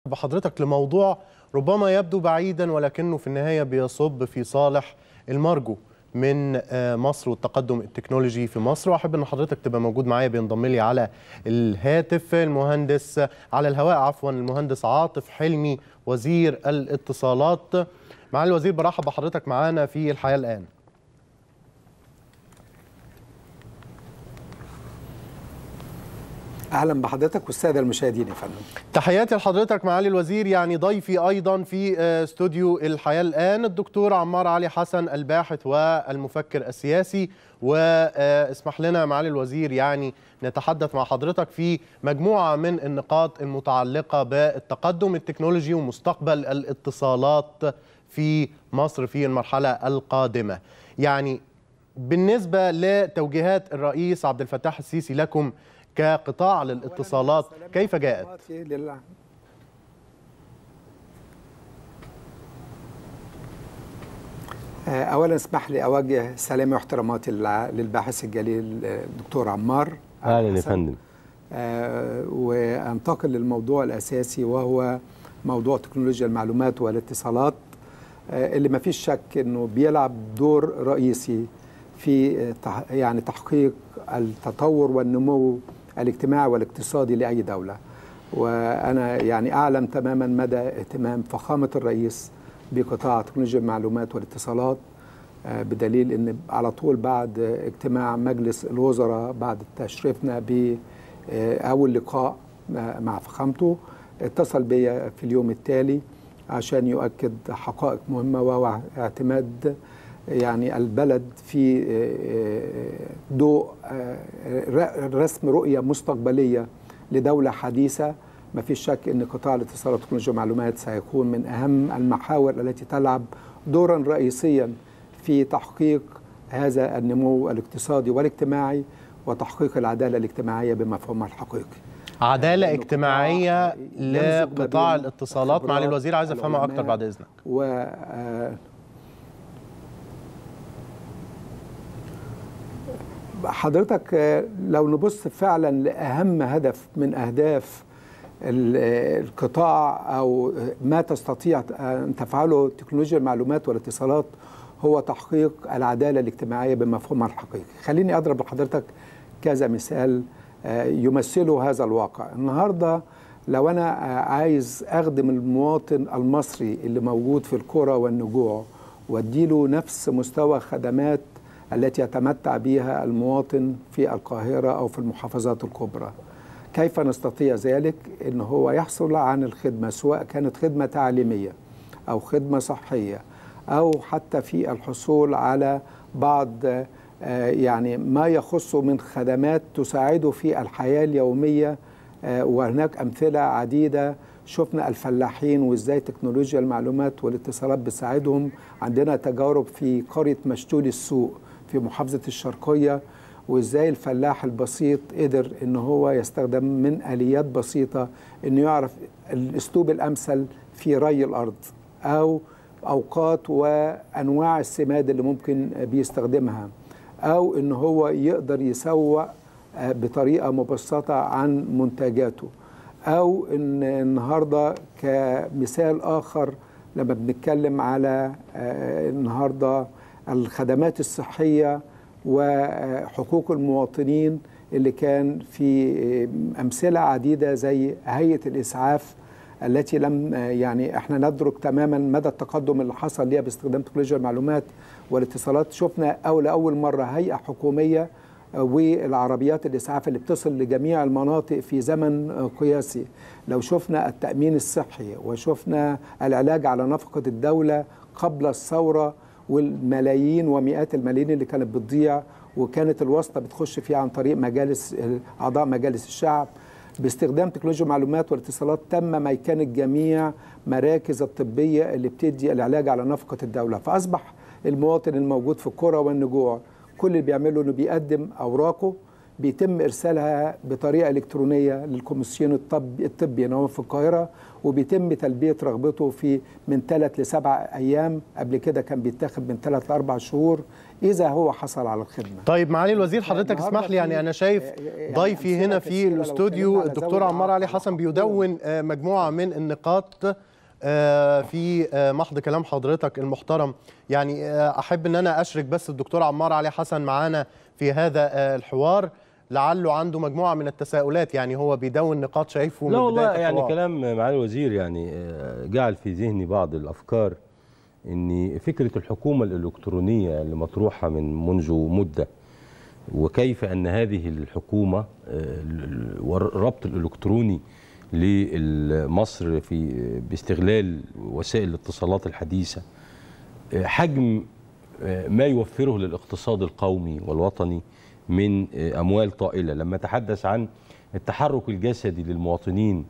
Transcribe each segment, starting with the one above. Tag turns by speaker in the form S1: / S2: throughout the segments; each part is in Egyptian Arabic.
S1: بحضرتك لموضوع ربما يبدو بعيدا ولكنه في النهايه بيصب في صالح المرجو من مصر والتقدم التكنولوجي في مصر واحب ان حضرتك تبقى موجود معايا بينضم لي على الهاتف المهندس على الهواء عفوا المهندس عاطف حلمي وزير الاتصالات معالي الوزير برحب بحضرتك معانا في الحياه الان
S2: اهلا بحضرتك والساده المشاهدين يا فندم
S1: تحياتي لحضرتك معالي الوزير يعني ضيفي ايضا في استوديو الحياه الان الدكتور عمار علي حسن الباحث والمفكر السياسي واسمح لنا معالي الوزير يعني نتحدث مع حضرتك في مجموعه من النقاط المتعلقه بالتقدم التكنولوجي ومستقبل الاتصالات في مصر في المرحله القادمه يعني بالنسبه لتوجيهات الرئيس عبد الفتاح السيسي لكم كقطاع للاتصالات كيف جاءت؟
S2: اولا اسمح لي اوجه سلامي واحتراماتي للباحث الجليل الدكتور عمار
S3: اهلا يا فندم
S2: وانتقل للموضوع الاساسي وهو موضوع تكنولوجيا المعلومات والاتصالات اللي ما فيش شك انه بيلعب دور رئيسي في يعني تحقيق التطور والنمو الاجتماعي والاقتصادي لاي دوله وانا يعني اعلم تماما مدى اهتمام فخامه الرئيس بقطاع تكنولوجيا المعلومات والاتصالات بدليل ان على طول بعد اجتماع مجلس الوزراء بعد تشريفنا باول لقاء مع فخامته اتصل بي في اليوم التالي عشان يؤكد حقائق مهمه وهو اعتماد يعني البلد في ضوء رسم رؤية مستقبلية لدولة حديثة ما فيش شك أن قطاع الاتصالات وتكنولوجيا المعلومات سيكون من أهم المحاور التي تلعب دورا رئيسيا في تحقيق هذا النمو الاقتصادي والاجتماعي وتحقيق العدالة الاجتماعية بمفهومها الحقيقي
S1: عدالة اجتماعية لقطاع الاتصالات معالي الوزير عايز أفهمها أكتر بعد إذنك
S2: و حضرتك لو نبص فعلا لاهم هدف من اهداف القطاع او ما تستطيع ان تفعله تكنولوجيا المعلومات والاتصالات هو تحقيق العداله الاجتماعيه بمفهومها الحقيقي. خليني اضرب لحضرتك كذا مثال يمثله هذا الواقع. النهارده لو انا عايز اخدم المواطن المصري اللي موجود في القرى والنجوع واديله نفس مستوى خدمات التي يتمتع بها المواطن في القاهرة أو في المحافظات الكبرى كيف نستطيع ذلك أن هو يحصل عن الخدمة سواء كانت خدمة تعليمية أو خدمة صحية أو حتى في الحصول على بعض يعني ما يخص من خدمات تساعده في الحياة اليومية وهناك أمثلة عديدة شفنا الفلاحين وازاي تكنولوجيا المعلومات والاتصالات بتساعدهم عندنا تجارب في قرية مشتول السوق في محافظة الشرقية وازاي الفلاح البسيط قدر ان هو يستخدم من اليات بسيطة انه يعرف الاسلوب الامثل في ري الارض او اوقات وانواع السماد اللي ممكن بيستخدمها او ان هو يقدر يسوق بطريقة مبسطة عن منتجاته او ان النهارده كمثال اخر لما بنتكلم على النهارده الخدمات الصحيه وحقوق المواطنين اللي كان في امثله عديده زي هيئه الاسعاف التي لم يعني احنا ندرك تماما مدى التقدم اللي حصل ليها باستخدام تكنولوجيا المعلومات والاتصالات شفنا اول لاول مره هيئه حكوميه والعربيات الإسعاف اللي بتصل لجميع المناطق في زمن قياسي لو شفنا التأمين الصحي وشفنا العلاج على نفقة الدولة قبل الثورة والملايين ومئات الملايين اللي كانت بتضيع وكانت الواسطة بتخش فيها عن طريق مجالس أعضاء مجالس الشعب باستخدام تكنولوجيا المعلومات والاتصالات تم ميكنة جميع مراكز الطبية اللي بتدي العلاج على نفقة الدولة فأصبح المواطن الموجود في القرى والنجوع كل اللي بيعمله انه بيقدم اوراقه بيتم ارسالها بطريقه الكترونيه للكوميسيون الطب الطبي هنا في القاهره وبيتم تلبيه رغبته في من ثلاث لسبع ايام قبل كده كان بيتاخد من ثلاث لاربع شهور اذا هو حصل على الخدمه
S1: طيب معالي الوزير حضرتك
S2: النهاردة
S1: اسمح لي يعني
S2: في-
S1: انا شايف
S2: يعني
S1: ضيفي
S2: أمثلة
S1: هنا في
S2: كثيرة لو
S1: الاستوديو
S2: اتكلمنا على
S1: الدكتور
S2: ذوي
S1: عمار علي
S2: الإعاقة
S1: حسن
S2: والحقوق.
S1: بيدون آه، مجموعه من النقاط آه، في آه، محض كلام حضرتك المحترم يعني آه، احب ان انا اشرك بس الدكتور عمار علي حسن معانا في هذا آه، الحوار لعله عنده مجموعه من التساؤلات يعني هو بيدون نقاط شايفه من
S3: لا والله
S1: بداية
S3: يعني
S1: الحوار.
S3: كلام معالي الوزير يعني آه، جعل في ذهني بعض الافكار ان فكره الحكومه الالكترونيه اللي مطروحه من منذ مده وكيف ان هذه الحكومه آه، ال- ال- والربط الالكتروني لمصر في باستغلال وسائل الاتصالات الحديثه آه، حجم آه، ما يوفره للاقتصاد القومي والوطني من آه، اموال طائله لما تحدث عن التحرك الجسدي للمواطنين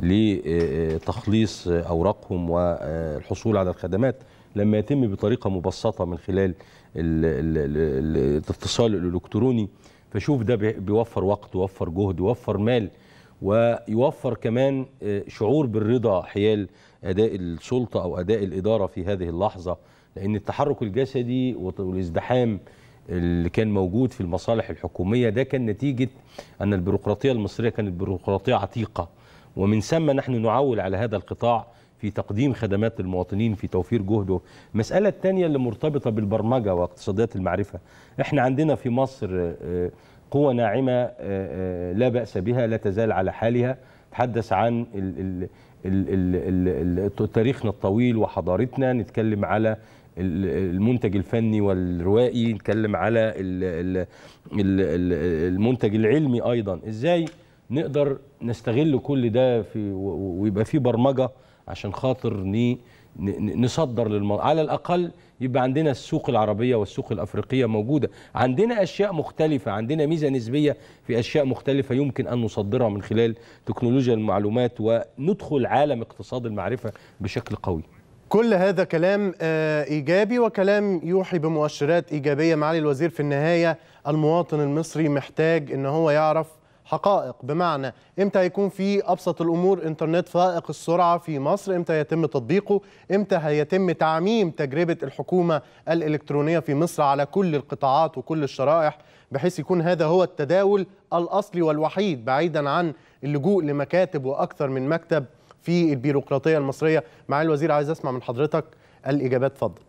S3: لتخليص اوراقهم والحصول على الخدمات لما يتم بطريقه مبسطه من خلال ال- ال- ال- الاتصال الالكتروني فشوف ده بي- بيوفر وقت ويوفر جهد ويوفر مال ويوفر كمان آه، شعور بالرضا حيال اداء السلطه او اداء الاداره في هذه اللحظه لان التحرك الجسدي وت- والازدحام اللي كان موجود في المصالح الحكوميه ده كان نتيجه ان البيروقراطيه المصريه كانت بيروقراطيه عتيقه ومن ثم نحن نعول على هذا القطاع في تقديم خدمات للمواطنين في توفير جهده المسألة الثانية اللي مرتبطة بالبرمجة واقتصاديات المعرفة احنا عندنا في مصر آه، قوة ناعمة آه، آه، لا بأس بها لا تزال على حالها تحدث عن ال- ال- ال- ال- ال- ال- تاريخنا الطويل وحضارتنا نتكلم على ال- المنتج الفني والروائي نتكلم على ال- ال- ال- ال- المنتج العلمي أيضا ازاي نقدر نستغل كل ده في و- و- ويبقى في برمجه عشان خاطر ني ن- نصدر للم... على الاقل يبقى عندنا السوق العربيه والسوق الافريقيه موجوده عندنا اشياء مختلفه عندنا ميزه نسبيه في اشياء مختلفه يمكن ان نصدرها من خلال تكنولوجيا المعلومات وندخل عالم اقتصاد المعرفه بشكل قوي
S1: كل هذا كلام آه، ايجابي وكلام يوحي بمؤشرات ايجابيه معالي الوزير في النهايه المواطن المصري محتاج ان هو يعرف حقائق بمعنى امتى هيكون في ابسط الامور انترنت فائق السرعه في مصر امتى يتم تطبيقه امتى هيتم تعميم تجربه الحكومه الالكترونيه في مصر على كل القطاعات وكل الشرائح بحيث يكون هذا هو التداول الاصلي والوحيد بعيدا عن اللجوء لمكاتب واكثر من مكتب في البيروقراطيه المصريه معالي الوزير عايز اسمع من حضرتك الاجابات اتفضل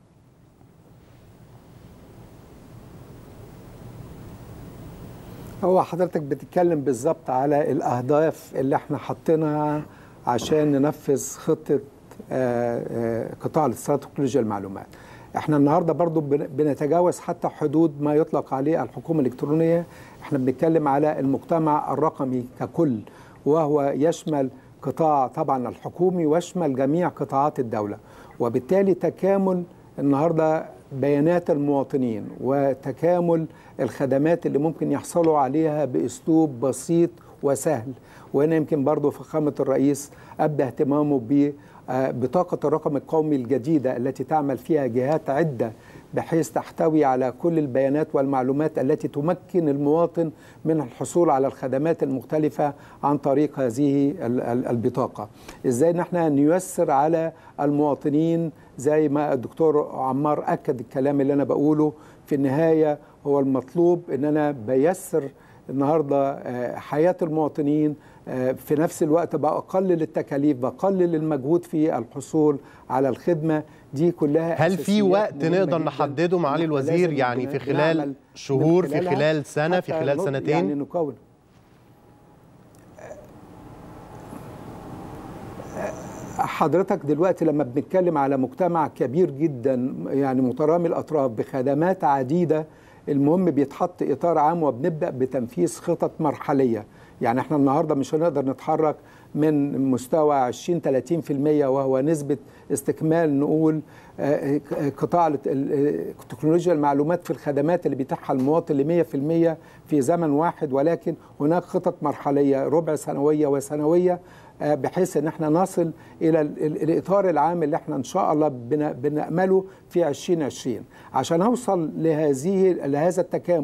S2: هو حضرتك بتتكلم بالظبط على الأهداف اللي احنا حاطينها عشان ننفذ خطة آه، آه، قطاع الاتصالات وتكنولوجيا المعلومات احنا النهارده برضو بن- بنتجاوز حتى حدود ما يطلق عليه الحكومة الإلكترونية احنا بنتكلم على المجتمع الرقمي ككل وهو يشمل قطاع طبعا الحكومي ويشمل جميع قطاعات الدولة وبالتالي تكامل النهارده بيانات المواطنين وتكامل الخدمات اللي ممكن يحصلوا عليها باسلوب بسيط وسهل وهنا يمكن برضو فخامه الرئيس ابدى اهتمامه ب آه، بطاقه الرقم القومي الجديده التي تعمل فيها جهات عده بحيث تحتوي على كل البيانات والمعلومات التي تمكن المواطن من الحصول على الخدمات المختلفة عن طريق هذه ال- ال- البطاقة ازاي نحن نيسر على المواطنين زي ما الدكتور عمار أكد الكلام اللي أنا بقوله في النهاية هو المطلوب ان أنا بيسر النهارده آه، حياه المواطنين آه، في نفس الوقت بقلل التكاليف بقلل المجهود في الحصول على الخدمه دي كلها
S1: هل في
S2: أساسيات
S1: وقت
S2: مهمة
S1: نقدر
S2: جداً
S1: نحدده معالي
S2: إحنا
S1: الوزير
S2: لازم
S1: يعني
S2: بن-
S1: في خلال
S2: بنعمل
S1: شهور
S2: من
S1: في
S2: خلالها
S1: خلال سنة في
S2: حتى
S1: خلال
S2: نط-
S1: سنتين
S2: يعني نكون حضرتك دلوقتي لما بنتكلم على مجتمع كبير جدا يعني مترامي الاطراف بخدمات عديده المهم بيتحط اطار عام وبنبدا بتنفيذ خطط مرحليه يعني احنا النهارده مش هنقدر نتحرك من مستوى 20 30% وهو نسبه استكمال نقول آه، قطاع الت- ال- تكنولوجيا المعلومات في الخدمات اللي بيتاحها المواطن ل 100% في زمن واحد ولكن هناك خطط مرحليه ربع سنويه وسنويه آه، بحيث ان احنا نصل الى ال- ال- الاطار العام اللي احنا ان شاء الله بن- بنامله في 2020 عشان اوصل لهذه لهذا التكامل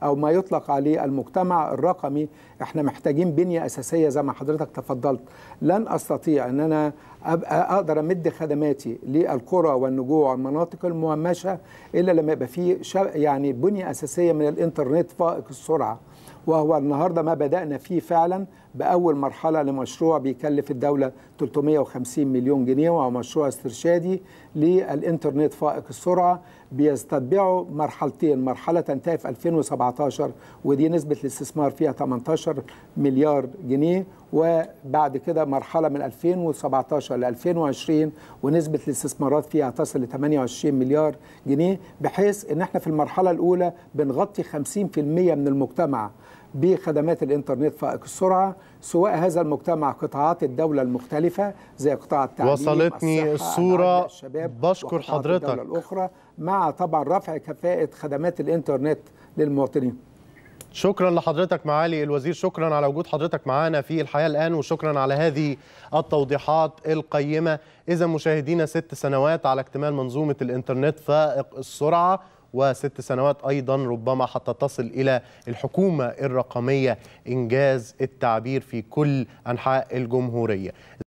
S2: او ما يطلق عليه المجتمع الرقمي احنا محتاجين بنيه اساسيه زي ما حضرتك تفضلت لن استطيع ان انا ابقى اقدر امد خدماتي للقرى والنجوع والمناطق المهمشه الا لما يبقى في يعني بنيه اساسيه من الانترنت فائق السرعه وهو النهارده ما بدانا فيه فعلا باول مرحله لمشروع بيكلف الدوله 350 مليون جنيه وهو مشروع استرشادي للانترنت فائق السرعه بيستتبعه مرحلتين مرحله تنتهي في 2017 ودي نسبه الاستثمار فيها 18 مليار جنيه وبعد كده مرحله من 2017 ل 2020 ونسبه الاستثمارات فيها تصل ل 28 مليار جنيه بحيث ان احنا في المرحله الاولى بنغطي 50% من المجتمع بخدمات الانترنت فائق السرعه سواء هذا المجتمع قطاعات الدوله المختلفه زي قطاع التعليم
S1: وصلتني
S2: الصحة،
S1: الصورة
S2: العمل، الشباب
S1: بشكر
S2: وقطاعات
S1: حضرتك.
S2: الدولة الاخرى مع طبعا رفع كفاءه خدمات الانترنت للمواطنين
S1: شكرا لحضرتك معالي الوزير شكرا على وجود حضرتك معنا في الحياة الآن وشكرا على هذه التوضيحات القيمة إذا مشاهدينا ست سنوات على اكتمال منظومة الإنترنت فائق السرعة وست سنوات أيضا ربما حتى تصل إلى الحكومة الرقمية إنجاز التعبير في كل أنحاء الجمهورية